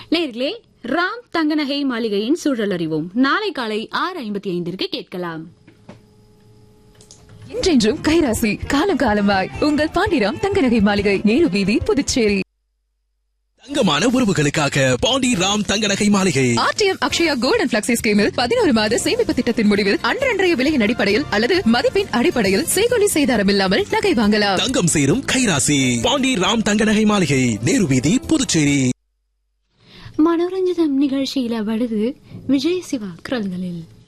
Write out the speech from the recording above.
நேர்களே ராம் தங்கநகை மாளிகையின் சூழல் அறிவோம் நாளை காலை ஆறு ஐம்பத்தி ஐந்திற்கு கேட்கலாம் என்றென்றும் கைராசி காலம் காலமாய் உங்கள் பாண்டிராம் தங்கநகை மாளிகை நேரு வீதி புதுச்சேரி தங்கமான உறவுகளுக்காக பாண்டி ராம் தங்க நகை மாளிகை ஆர்டிஎம் அக்ஷயா கோல்டன் பிளக்ஸி ஸ்கீமில் பதினோரு மாத சேமிப்பு திட்டத்தின் முடிவில் அன்றன்றைய விலையின் அடிப்படையில் அல்லது மதிப்பின் அடிப்படையில் செய்கொலி செய்தாரம் இல்லாமல் நகை வாங்கலாம் தங்கம் சேரும் கைராசி பாண்டி ராம் தங்க நகை மாளிகை நேரு வீதி புதுச்சேரி மனோரஞ்சிதம் நிகழ்ச்சியில வருது விஜய் சிவா குரல்களில்